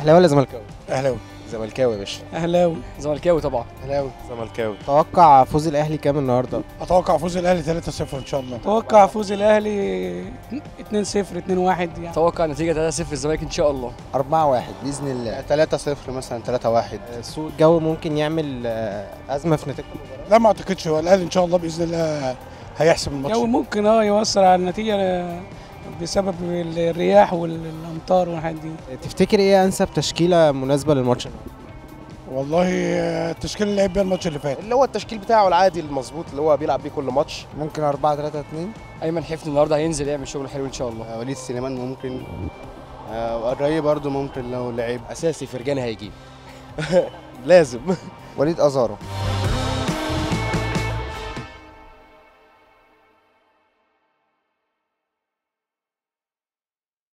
اهلاوي ولا زملكاوي اهلاوي زملكاوي يا باشا اهلاوي زملكاوي طبعا اهلاوي زملكاوي توقع فوز الاهلي كام النهارده اتوقع فوز الاهلي 3-0 ان شاء الله اتوقع فوز الاهلي 2-0 2-1 يعني اتوقع نتيجه 3-0 الزمالك ان شاء الله 4-1 باذن الله 3-0 مثلا 3-1 سوء الجو ممكن يعمل آه، ازمه في نتيجه المباراه لا ما اعتقدش هو الاهلي ان شاء الله باذن الله هيحسم الماتش الجو ممكن اه يؤثر على النتيجه آه، بسبب الرياح والامطار والحاجات دي تفتكر ايه انسب تشكيله مناسبه للماتش النهارده والله آه، التشكيل اللي لعب بيها الماتش اللي فات اللي هو التشكيل بتاعه العادي المظبوط اللي هو بيلعب بيه كل ماتش ممكن 4 3 2 ايمن حفني النهارده هينزل يعمل شغل حلو ان شاء الله وليد سليمان ممكن آه، الرأي برضو ممكن لو لعب اساسي فرجاني هيجيب لازم وليد ازارو